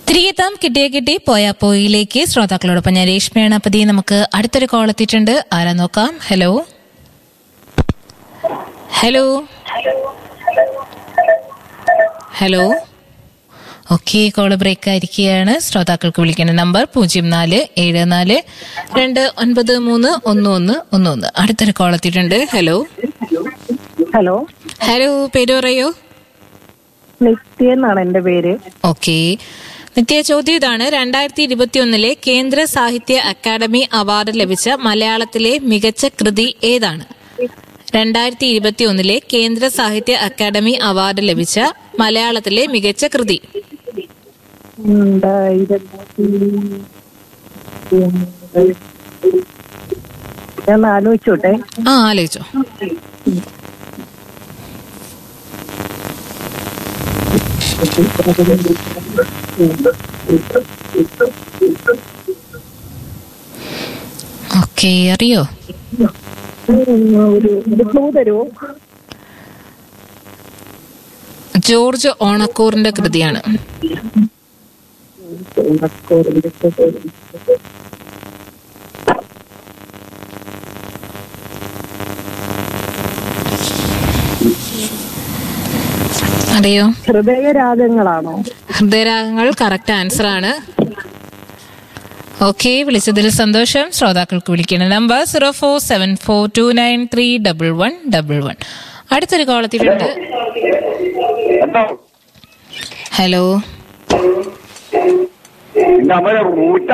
തിരികെത്താം കിട്ടിയ കിട്ടി പോയാ പോയിലേക്ക് ശ്രോതാക്കളോടൊപ്പം ഞാൻ രേഷ്മയാണ് പതി നമുക്ക് അടുത്തൊരു കോൾ എത്തിയിട്ടുണ്ട് ആരാ നോക്കാം hello hello hello okay call break ആയിരിക്കുകയാണ് ശ്രോതാക്കൾക്ക് വിളിക്കേണ്ട നമ്പർ പൂജ്യം നാല് ഏഴ് നാല് രണ്ട് ഒൻപത് മൂന്ന് ഒന്ന് ഒന്ന് ഒന്ന് ഒന്ന് അടുത്തൊരു കോൾ എത്തിയിട്ടുണ്ട് ഹലോ ഹലോ ഹലോ പേര് പറയൂ നിത്യ എന്നാണ് എന്റെ പേര് ഓക്കെ നിത്യ ചോദ്യം ഇതാണ് രണ്ടായിരത്തി ഇരുപത്തി ഒന്നിലെ കേന്ദ്ര സാഹിത്യ അക്കാദമി അവാർഡ് ലഭിച്ച മലയാളത്തിലെ മികച്ച കൃതി ഏതാണ് രണ്ടായിരത്തി ഇരുപത്തി ഒന്നിലെ കേന്ദ്ര സാഹിത്യ അക്കാദമി അവാർഡ് ലഭിച്ച മലയാളത്തിലെ മികച്ച കൃതി രണ്ടായിരത്തി ഞാൻ ആലോചിച്ചോട്ടെ ആ ആലോചിച്ചോ ഓക്കെ അറിയോ ഒരു ഒരു ക്ലൂ തരുമോ ജോർജ് ഓണക്കൂറിന്റെ കൃതിയാണ് അറിയോ ഹൃദയരാഗങ്ങളാണോ ഹൃദയരാഗങ്ങൾ കറക്റ്റ് ആൻസർ ആണ് ഓക്കെ വിളിച്ചതിൽ സന്തോഷം ശ്രോതാക്കൾക്ക് വിളിക്കുന്ന number zero four seven four two nine three double one double one അടുത്തൊരു കോൾ എത്തിയിട്ടുണ്ട് എന്തോ ഹലോ നമ്മളെ ഊറ്റ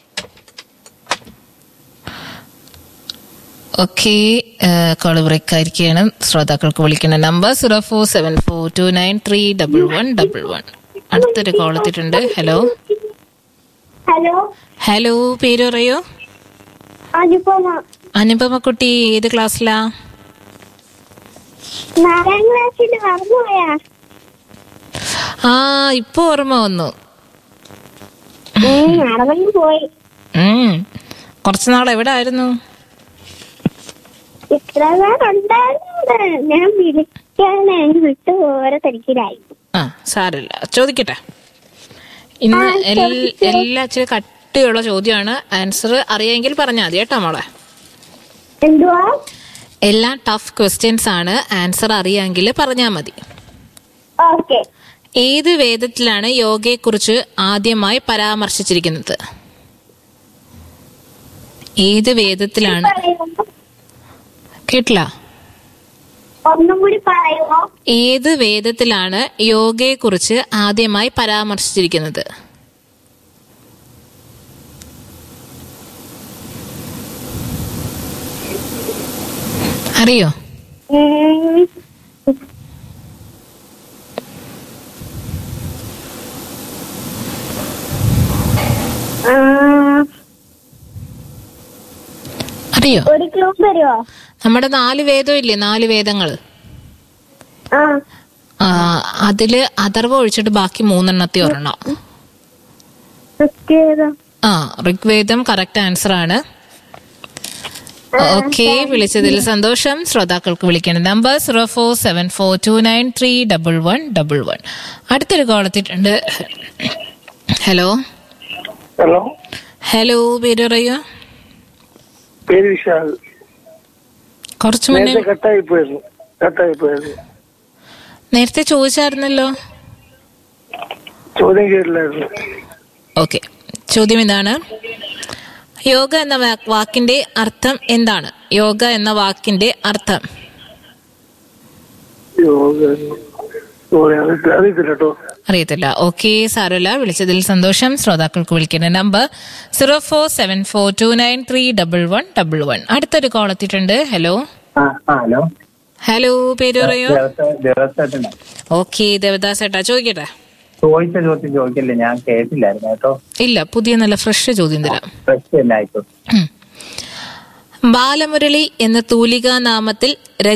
ഓക്കെ കോൾ ബ്രേക്ക് ആയിരിക്കുകയാണ് ശ്രോതാക്കൾക്ക് വിളിക്കുന്ന number zero four seven four two nine three double one double one അടുത്തൊരു കോൾ എത്തിയിട്ടുണ്ട് ഹലോ ഹലോ ഹലോ പേര് പറയൂ അനുപമ അനുപമ കുട്ടി ഏത് ക്ലാസ്സിലാ നാലാം ക്ലാസ്സിൽ മറന്നുപോയാ ആ ഇപ്പൊ ഓർമ്മ വന്നു നടന്നു പോയി ഉം. കുറച്ച് നാൾ എവിടെ ആയിരുന്നു ഇത്ര നേരമുണ്ടായിരുന്നു ഞാൻ വിളിക്കാനേ വിട്ടു ഓരോ തിരക്കിലായി ആ സാരമില്ല ചോദിക്കട്ടെ ഇന്ന് എൽ- എല്ലാ ഇച്ചിരി കട്ടിയുള്ള ചോദ്യമാണ് ആൻസർ അറിയാമെങ്കിൽ പറഞ്ഞാൽ മതി കേട്ടോ മോളെ എന്തുവാ എല്ലാ ടഫ് ക്വസ്റ്റ്യൻസ് ആണ് ആൻസർ അറിയാമെങ്കിൽ പറഞ്ഞാൽ മതി ഓക്കെ ഏത് വേദത്തിലാണ് യോഗയെക്കുറിച്ച് ആദ്യമായി പരാമർശിച്ചിരിക്കുന്നത് ഏത് വേദത്തിലാണ് കേട്ടില്ല ഒന്നും കൂടി പറയുമോ ഏത് വേദത്തിലാണ് യോഗയെക്കുറിച്ച് ആദ്യമായി പരാമർശിച്ചിരിക്കുന്നത് അറിയോ ഉം. ആ, അറിയോ ഒരു ക്ലൂ തരുമോ നമ്മുടെ നാല് വേദം ഇല്ലേ നാല് വേദങ്ങൾ ആ അതില് അഥർവ ഒഴിച്ചിട്ട് ബാക്കി മൂന്നെണ്ണത്തി ഒരെണ്ണം സത്യേതാ ആ ഋഗ്വേദം കറക്റ്റ് ആൻസർ ആണ് ഓക്കെ വിളിച്ചതിൽ സന്തോഷം ശ്രോതാക്കൾക്ക് വിളിക്കേണ്ട number zero four seven four two nine three double one double one അടുത്തൊരു കോൾ എത്തിയിട്ടുണ്ട് ഹലോ ഹലോ ഹലോ പേര് പറയൂ പേര് വിശാൽ കുറച്ചു മുന്നേ നേരത്തെ കട്ടായി പോയിരുന്നു കട്ടായി പോയിരുന്നു നേരത്തെ ചോദിച്ചായിരുന്നല്ലോ ചോദ്യം കേട്ടില്ലായിരുന്നു ഓക്കെ ചോദ്യം ഇതാണ് യോഗ എന്ന വാ- വാക്കിന്റെ അർത്ഥം എന്താണ് യോഗ എന്ന വാക്കിന്റെ അർത്ഥം യോഗ യോഗ അറിയത്തില്ല അറിയത്തില്ല കേട്ടോ അറിയത്തില്ല ഓക്കെ സാരമില്ല വിളിച്ചതിൽ സന്തോഷം ശ്രോതാക്കൾക്ക് വിളിക്കേണ്ട number zero four seven four two nine three double one double one അടുത്തൊരു കോൾ എത്തിയിട്ടുണ്ട് ഹലോ ആ ആ, ഹലോ ഹലോ പേര് പറയൂ ദേവസ്വത്തിന് ഓക്കെ ദേവദാസ് ഏട്ടാ ചോദിക്കട്ടെ ചോദിച്ച ചോദ്യം ചോദിക്കില്ല ഞാൻ കേട്ടില്ലായിരുന്നു കേട്ടോ ഇല്ല പുതിയ നല്ല ഫ്രഷ് ചോദ്യം തരാം പ്രശ്നം തന്നെ ആയിക്കോട്ടെ ഉം. ബാലമുരളി എന്ന തൂലികാ നാമത്തിൽ